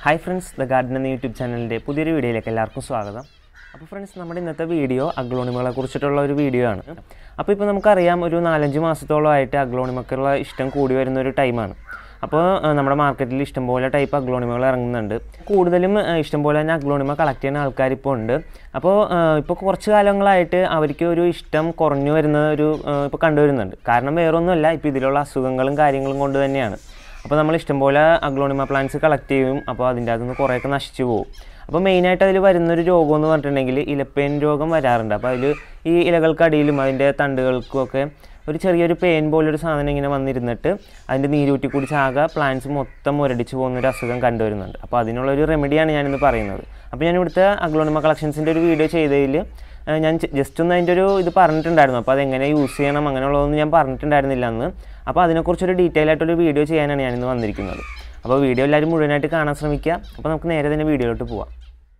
hi friends the garden എന്ന YouTube ചാനലിൻ്റെ പുതിയൊരു വീഡിയോയിലേക്ക് എല്ലാവർക്കും സ്വാഗതം അപ്പോൾ ഫ്രണ്ട്സ് നമ്മുടെ ഇന്നത്തെ വീഡിയോ അഗ്ലോണിമകളെ കുറിച്ചിട്ടുള്ള ഒരു വീഡിയോ ആണ് അപ്പോൾ ഇപ്പോൾ നമുക്കറിയാം ഒരു നാലഞ്ച് മാസത്തോളമായിട്ട് അഗ്ലോണിമക്കുള്ള ഇഷ്ടം കൂടി വരുന്ന ഒരു ടൈമാണ് അപ്പോൾ ആ, നമ്മുടെ മാർക്കറ്റിൽ ഇഷ്ടംപോലെ ടൈപ്പ് അഗ്ലോണിമകൾ ഇറങ്ങുന്നുണ്ട് കൂടുതലും ആ, ഇഷ്ടംപോലെ തന്നെ അഗ്ലോണിമ കളക്ട് ചെയ്യുന്ന ആൾക്കാർ ഇപ്പോൾ ഉണ്ട് അപ്പോൾ ആ, ഇപ്പോൾ കുറച്ച് കാലങ്ങളായിട്ട് അവർക്ക് ഒരു ഇഷ്ടം കുറഞ്ഞു വരുന്ന ഒരു ആ, ഇപ്പോൾ കണ്ടുവരുന്നുണ്ട് കാരണം വേറൊന്നുമല്ല ഇപ്പോൾ ഇതിലുള്ള അസുഖങ്ങളും കാര്യങ്ങളും കൊണ്ട് തന്നെയാണ് അപ്പോൾ നമ്മൾ ഇഷ്ടംപോലെ അഗ്ലോണിമ പ്ലാന്റ്സ് കളക്ട് ചെയ്യും അപ്പോൾ അതിൻ്റെ അകത്തുനിന്ന് കുറേയൊക്കെ നശിച്ചു പോകും അപ്പോൾ മെയിനായിട്ട് അതിൽ വരുന്നൊരു രോഗം എന്ന് പറഞ്ഞിട്ടുണ്ടെങ്കിൽ ഇലപ്പേൻ രോഗം വരാറുണ്ട് അപ്പോൾ അതിൽ ഈ ഇലകൾക്കടിയിലും അതിൻ്റെ തണ്ടുകൾക്കും ഒക്കെ ഒരു ചെറിയൊരു പെയിൻ പോലൊരു സാധനം ഇങ്ങനെ വന്നിരുന്നിട്ട് അതിൻ്റെ നീരൂറ്റി കുടിച്ച് ആകെ പ്ലാന്റ്സ് മൊത്തം മുരടിച്ച് പോകുന്ന ഒരു അസുഖം കണ്ടുവരുന്നുണ്ട് അപ്പോൾ അതിനുള്ളൊരു റെമഡിയാണ് ഞാനിന്ന് പറയുന്നത് അപ്പോൾ ഞാൻ ഇവിടുത്തെ അഗ്ലോണിമ കളക്ഷൻസിൻ്റെ ഒരു വീഡിയോ ചെയ്തതിൽ ഏഹ് ഞാൻ ജസ്റ്റ് ഒന്ന് അതിൻ്റെ ഒരു ഇത് പറഞ്ഞിട്ടുണ്ടായിരുന്നു അപ്പോൾ അതെങ്ങനെ യൂസ് ചെയ്യണം അങ്ങനെയുള്ളതൊന്നും ഞാൻ പറഞ്ഞിട്ടുണ്ടായിരുന്നില്ല അന്ന് അപ്പോൾ അതിനെക്കുറിച്ചൊരു ഡീറ്റെയിൽ ആയിട്ടൊരു വീഡിയോ ചെയ്യാനാണ് ഞാനിന്ന് വന്നിരിക്കുന്നത് അപ്പോൾ വീഡിയോ എല്ലാവരും മുഴുവനായിട്ട് കാണാൻ ശ്രമിക്കുക അപ്പോൾ നമുക്ക് നേരെ തന്നെ വീഡിയോയിലോട്ട് പോവാം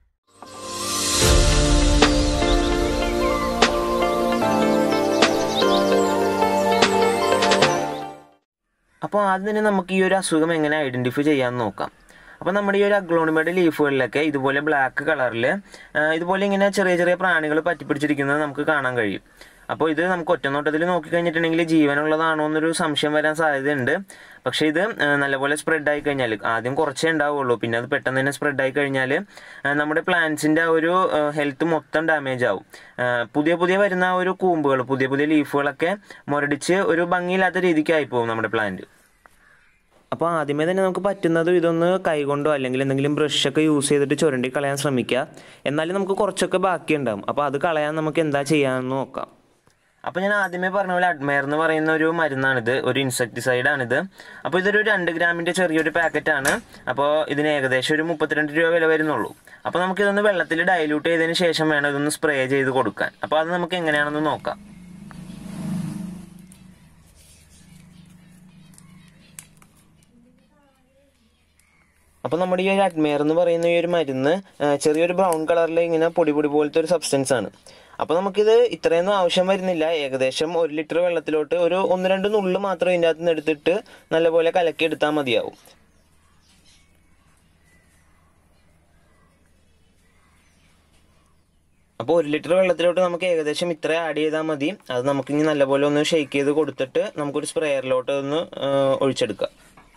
അപ്പോൾ ആദ്യം തന്നെ നമുക്ക് ഈ ഒരു അസുഖം എങ്ങനെ ഐഡൻറ്റിഫൈ ചെയ്യാമെന്ന് നോക്കാം അപ്പോൾ നമ്മുടെ ഈ ഒരു അഗ്ലോണിമയുടെ ലീഫുകളിലൊക്കെ ഇതുപോലെ ബ്ലാക്ക് കളറിൽ ഇതുപോലെ ഇങ്ങനെ ചെറിയ ചെറിയ പ്രാണികൾ പറ്റിപ്പിടിച്ചിരിക്കുന്നത് നമുക്ക് കാണാൻ കഴിയും അപ്പോൾ ഇത് നമുക്ക് ഒറ്റനോട്ടത്തിൽ നോക്കിക്കഴിഞ്ഞിട്ടുണ്ടെങ്കിൽ ജീവനുള്ളതാണോ എന്നൊരു സംശയം വരാൻ സാധ്യതയുണ്ട് പക്ഷേ ഇത് ആ, നല്ലപോലെ സ്പ്രെഡ് ആയി കഴിഞ്ഞാൽ ആദ്യം കുറച്ചേ ഉണ്ടാവുള്ളൂ പിന്നെ അത് പെട്ടെന്ന് തന്നെ സ്പ്രെഡ് ആയി കഴിഞ്ഞാൽ ആ, നമ്മുടെ പ്ലാന്റ്സിൻ്റെ ആ ഒരു ഹെൽത്ത് മൊത്തം ഡാമേജ് ആവും ആ, പുതിയ പുതിയ വരുന്ന ആ ഒരു കൂമ്പുകൾ പുതിയ പുതിയ ലീഫുകളൊക്കെ മുരടിച്ച് ഒരു ഭംഗിയില്ലാത്ത രീതിക്കായി പോകും നമ്മുടെ പ്ലാന്റ് അപ്പോൾ ആദ്യമേ തന്നെ നമുക്ക് പറ്റുന്നതും ഇതൊന്ന് കൈകൊണ്ടോ അല്ലെങ്കിൽ എന്തെങ്കിലും ബ്രഷൊക്കെ യൂസ് ചെയ്തിട്ട് ചുരണ്ടി കളയാൻ ശ്രമിക്കുക എന്നാലും നമുക്ക് കുറച്ചൊക്കെ ബാക്കിയുണ്ടാവും അപ്പോൾ അത് കളയാൻ നമുക്ക് എന്താ ചെയ്യാമെന്ന് നോക്കാം അപ്പോൾ ഞാൻ ആദ്യമേ പറഞ്ഞ പോലെ അഡ്മയർ എന്ന് പറയുന്ന ഒരു മരുന്നാണിത് ഒരു ഇൻസെക്ടിസൈഡ് ആണിത് അപ്പോൾ ഇതൊരു രണ്ട് ഗ്രാമിൻ്റെ ചെറിയൊരു പാക്കറ്റാണ് അപ്പോൾ ഇതിന് ഏകദേശം ഒരു മുപ്പത്തിരണ്ട് രൂപ വില വരുന്നുള്ളൂ അപ്പോൾ നമുക്കിതൊന്ന് വെള്ളത്തിൽ ഡൈല്യൂട്ട് ചെയ്തതിന് ശേഷം വേണം ഇതൊന്ന് സ്പ്രേ ചെയ്ത് കൊടുക്കാൻ അപ്പോൾ അത് നമുക്ക് എങ്ങനെയാണെന്ന് നോക്കാം അപ്പോൾ നമ്മുടെ ഈ ഒരു അഡ്മയർ എന്ന് പറയുന്ന ഈ ഒരു മരുന്ന് ആ, ചെറിയൊരു ബ്രൗൺ കളറിൽ ഇങ്ങനെ പൊടി പൊടി പോലത്തെ ഒരു സബ്സ്റ്റൻസ് ആണ് അപ്പോൾ നമുക്കിത് ഇത്രയൊന്നും ആവശ്യം വരുന്നില്ല ഏകദേശം ഒരു ലിറ്റർ വെള്ളത്തിലോട്ട് ഒരു ഒന്ന് രണ്ട് നുള്ളു മാത്രം ഇതിൻ്റെ അകത്ത് നിന്ന് എടുത്തിട്ട് നല്ലപോലെ കലക്കി എടുത്താൽ മതിയാവും അപ്പോൾ ഒരു ലിറ്റർ വെള്ളത്തിലോട്ട് നമുക്ക് ഏകദേശം ഇത്ര ആഡ് ചെയ്താൽ മതി അത് നമുക്കിനി നല്ലപോലെ ഒന്ന് ഷെയ്ക്ക് ചെയ്ത് കൊടുത്തിട്ട് നമുക്കൊരു സ്പ്രെയറിലോട്ട് ഒന്ന് ആ, ഒഴിച്ചെടുക്കാം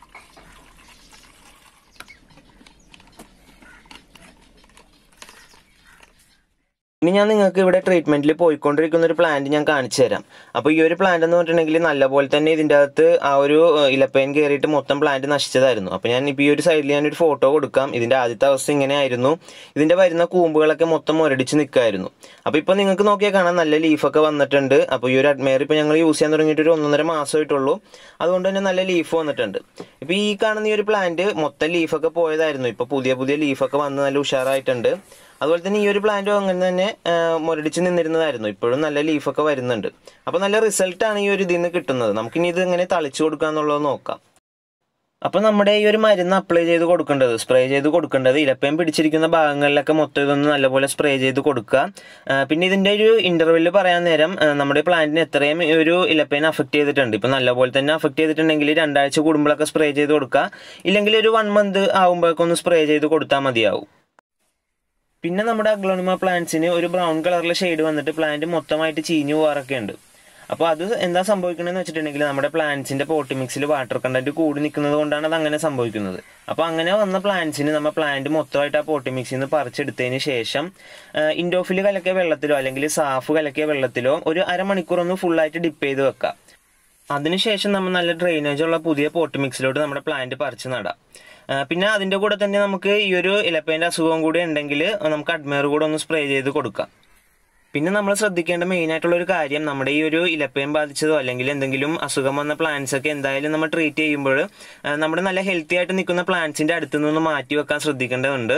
ഇനി ഞാൻ നിങ്ങൾക്ക് ഇവിടെ ട്രീറ്റ്മെന്റിൽ പോയിക്കൊണ്ടിരിക്കുന്ന ഒരു പ്ലാന്റ് ഞാൻ കാണിച്ചു തരാം അപ്പോൾ ഈ ഒരു പ്ലാന്റ് എന്ന് പറഞ്ഞിട്ടുണ്ടെങ്കിൽ നല്ലപോലെ തന്നെ ഇതിൻ്റെ അകത്ത് ആ ഒരു ഇലപ്പേൻ കയറിയിട്ട് മൊത്തം പ്ലാന്റ് നശിച്ചതായിരുന്നു അപ്പോൾ ഞാൻ ഇപ്പോൾ ഈ ഒരു സൈഡിൽ ഞാനൊരു ഫോട്ടോ കൊടുക്കാം ഇതിൻ്റെ ആദ്യത്തെ അവസ്ഥ ഇങ്ങനെയായിരുന്നു ഇതിൻ്റെ വരുന്ന കൂമ്പുകളൊക്കെ മൊത്തം മുരടിച്ച് നിൽക്കായിരുന്നു അപ്പോൾ ഇപ്പോൾ നിങ്ങൾക്ക് നോക്കിയാൽ കാണാം നല്ല ലീഫൊക്കെ വന്നിട്ടുണ്ട് അപ്പോൾ ഈ ഒരു അഡ്മയർ ഇപ്പോൾ ഞങ്ങൾ യൂസ് ചെയ്യാൻ തുടങ്ങിയിട്ട് ഒരു ഒന്നൊന്നര മാസമായിട്ടുള്ളൂ അതുകൊണ്ട് തന്നെ നല്ല ലീഫ് വന്നിട്ടുണ്ട് ഇപ്പോൾ ഈ കാണുന്ന ഈ ഒരു പ്ലാന്റ് മൊത്തം ലീഫൊക്കെ പോയതായിരുന്നു ഇപ്പോൾ പുതിയ പുതിയ ലീഫൊക്കെ വന്ന് നല്ല ഉഷാറായിട്ടുണ്ട് അതുപോലെ തന്നെ ഈ ഒരു പ്ലാന്റും അങ്ങനെ തന്നെ ആ, മുരടിച്ച് നിന്നിരുന്നതായിരുന്നു ഇപ്പോഴും നല്ല ലീഫൊക്കെ വരുന്നുണ്ട് അപ്പോൾ നല്ല റിസൾട്ടാണ് ഈ ഒരു ഇതിൽ നിന്ന് കിട്ടുന്നത് നമുക്കിനി ഇത് എങ്ങനെ തളിച്ചു കൊടുക്കുക എന്നുള്ളത് നോക്കാം അപ്പോൾ നമ്മുടെ ഈ ഒരു മരുന്ന് അപ്ലൈ ചെയ്ത് കൊടുക്കേണ്ടത് സ്പ്രേ ചെയ്ത് കൊടുക്കേണ്ടത് ഇലപ്പയം പിടിച്ചിരിക്കുന്ന ഭാഗങ്ങളിലൊക്കെ മൊത്തം ഇതൊന്ന് നല്ലപോലെ സ്പ്രേ ചെയ്ത് കൊടുക്കുക ആ, പിന്നെ ഇതിൻ്റെ ഒരു ഇൻ്റർവെല്ലിൽ പറയാൻ നേരം ആ, നമ്മുടെ പ്ലാന്റിന് എത്രയും ഈ ഒരു ഇലപ്പേനെ അഫക്റ്റ് ചെയ്തിട്ടുണ്ട് ഇപ്പോൾ നല്ലപോലെ തന്നെ അഫക്റ്റ് ചെയ്തിട്ടുണ്ടെങ്കിൽ രണ്ടാഴ്ച കൂടുമ്പോഴൊക്കെ സ്പ്രേ ചെയ്ത് കൊടുക്കുക ഇല്ലെങ്കിൽ ഒരു വൺ മന്ത് ആകുമ്പോഴേക്കൊന്ന് സ്പ്രേ ചെയ്ത് കൊടുത്താൽ മതിയാവും പിന്നെ നമ്മുടെ അഗ്ലോണിമ പ്ലാന്റ്സിന് ഒരു ബ്രൗൺ കളറിലെ ഷെയ്ഡ് വന്നിട്ട് പ്ലാന്റ് മൊത്തമായിട്ട് ചീഞ്ഞു പോകാറൊക്കെ ഉണ്ട് അപ്പോൾ അത് എന്താ സംഭവിക്കണമെന്ന് വെച്ചിട്ടുണ്ടെങ്കിൽ നമ്മുടെ പ്ലാന്റ്സിന്റെ പോട്ടി മിക്സിൽ വാട്ടർ കണ്ടന്റ് കൂടി നിൽക്കുന്നത് കൊണ്ടാണ് അത് അങ്ങനെ സംഭവിക്കുന്നത് അപ്പോൾ അങ്ങനെ വന്ന പ്ലാന്റ്സിന് നമ്മൾ പ്ലാന്റ് മൊത്തമായിട്ട് ആ പോട്ടി മിക്സിൽ നിന്ന് പറിച്ചെടുത്തതിന് ശേഷം ഇൻഡോഫിൽ കലക്കിയ വെള്ളത്തിലോ അല്ലെങ്കിൽ സാഫ് കലക്കിയ വെള്ളത്തിലോ ഒരു അരമണിക്കൂർ ഒന്ന് ഫുള്ളായിട്ട് ഡിപ്പ് ചെയ്ത് വെക്കാം അതിനുശേഷം നമ്മൾ നല്ല ഡ്രെയിനേജ് ഉള്ള പുതിയ പോട്ട് മിക്സിലോട്ട് നമ്മുടെ പ്ലാന്റ് പറിച്ച് നടാം ആ, പിന്നെ അതിന്റെ കൂടെ തന്നെ നമുക്ക് ഈ ഒരു ഇലപ്പേന്റെ അസുഖം കൂടി ഉണ്ടെങ്കിൽ നമുക്ക് അഡ്മയർ കൂടെ ഒന്ന് സ്പ്രേ ചെയ്ത് കൊടുക്കാം പിന്നെ നമ്മൾ ശ്രദ്ധിക്കേണ്ട മെയിൻ ആയിട്ടുള്ള ഒരു കാര്യം നമ്മുടെ ഈ ഒരു ഇലപ്പയം ബാധിച്ചതോ അല്ലെങ്കിൽ എന്തെങ്കിലും അസുഖം വന്ന പ്ലാന്റ്സ് ഒക്കെ എന്തായാലും നമ്മൾ ട്രീറ്റ് ചെയ്യുമ്പോൾ ആ, നമ്മുടെ നല്ല ഹെൽത്തി ആയിട്ട് നിൽക്കുന്ന പ്ലാന്റ്സിന്റെ അടുത്ത് നിന്ന് മാറ്റി വെക്കാൻ ശ്രദ്ധിക്കേണ്ടതുണ്ട്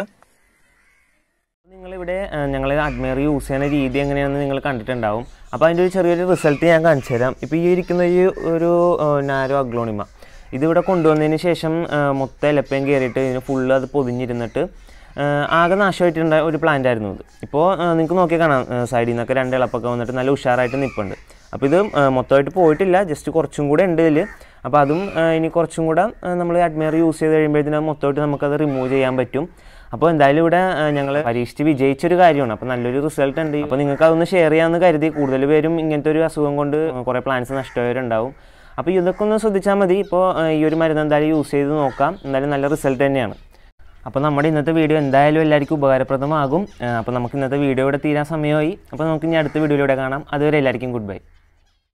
നിങ്ങളിവിടെ ഞങ്ങൾ അഡ്മയർ യൂസ് ചെയ്യുന്ന രീതി എങ്ങനെയാണെന്ന് നിങ്ങൾ കണ്ടിട്ടുണ്ടാവും അപ്പോൾ അതിൻ്റെ ഒരു ചെറിയൊരു റിസൾട്ട് ഞാൻ കാണിച്ചു തരാം ഇപ്പോൾ ഈ ഇരിക്കുന്ന ഈ ഒരു നാരോ അഗ്ലോണിമ ഇതിവിടെ കൊണ്ടുവന്നതിന് ശേഷം ആ, മൊത്തം ഇലപ്പയും കയറിയിട്ട് ഇതിന് ഫുള്ള് അത് പൊതിഞ്ഞിരുന്നിട്ട് ആ, ആകെ നാശമായിട്ടുണ്ടായ ഒരു പ്ലാന്റ് ആയിരുന്നു ഇത് ഇപ്പോൾ നിങ്ങൾക്ക് നോക്കിയാൽ കാണാം സൈഡിൽ നിന്നൊക്കെ രണ്ട് ഇളപ്പൊക്കെ വന്നിട്ട് നല്ല ഉഷാറായിട്ട് നിൽപ്പുണ്ട് അപ്പോൾ ഇത് ആ, മൊത്തമായിട്ട് പോയിട്ടില്ല ജസ്റ്റ് കുറച്ചും കൂടെ ഉണ്ട് ഇതിൽ അപ്പോൾ അതും ആ, ഇനി കുറച്ചും കൂടെ നമ്മൾ അഡ്മയർ യൂസ് ചെയ്ത് കഴിയുമ്പോഴത്തേനും അത് മൊത്തമായിട്ട് നമുക്കത് റിമൂവ് ചെയ്യാൻ പറ്റും അപ്പോൾ എന്തായാലും ഇവിടെ ഞങ്ങൾ പരീക്ഷിച്ച് വിജയിച്ചൊരു കാര്യമാണ് അപ്പോൾ നല്ലൊരു റിസൾട്ട് ഉണ്ട് അപ്പോൾ നിങ്ങൾക്ക് അതൊന്ന് ഷെയർ ചെയ്യാമെന്ന് കരുതി കൂടുതൽ പേരും ഇങ്ങനത്തെ ഒരു അസുഖം കൊണ്ട് കുറേ പ്ലാന്റ്സ് നഷ്ടമായവരുണ്ടാവും അപ്പോൾ ഇതൊക്കെ ഒന്ന് ശ്രദ്ധിച്ചാൽ മതി ഇപ്പോൾ ഈ ഒരു മരുന്ന് എന്തായാലും യൂസ് ചെയ്ത് നോക്കാം എന്തായാലും നല്ല റിസൾട്ട് തന്നെയാണ് അപ്പോൾ നമ്മുടെ ഇന്നത്തെ വീഡിയോ എന്തായാലും എല്ലാവർക്കും ഉപകാരപ്രദമാകും അപ്പോൾ നമുക്ക് ഇന്നത്തെ വീഡിയോ ഇവിടെ തീരാൻ സമയമായി അപ്പോൾ നമുക്ക് ഇനി അടുത്ത വീഡിയോയിലൂടെ കാണാം അതുവരെ എല്ലാവർക്കും ഗുഡ് ബൈ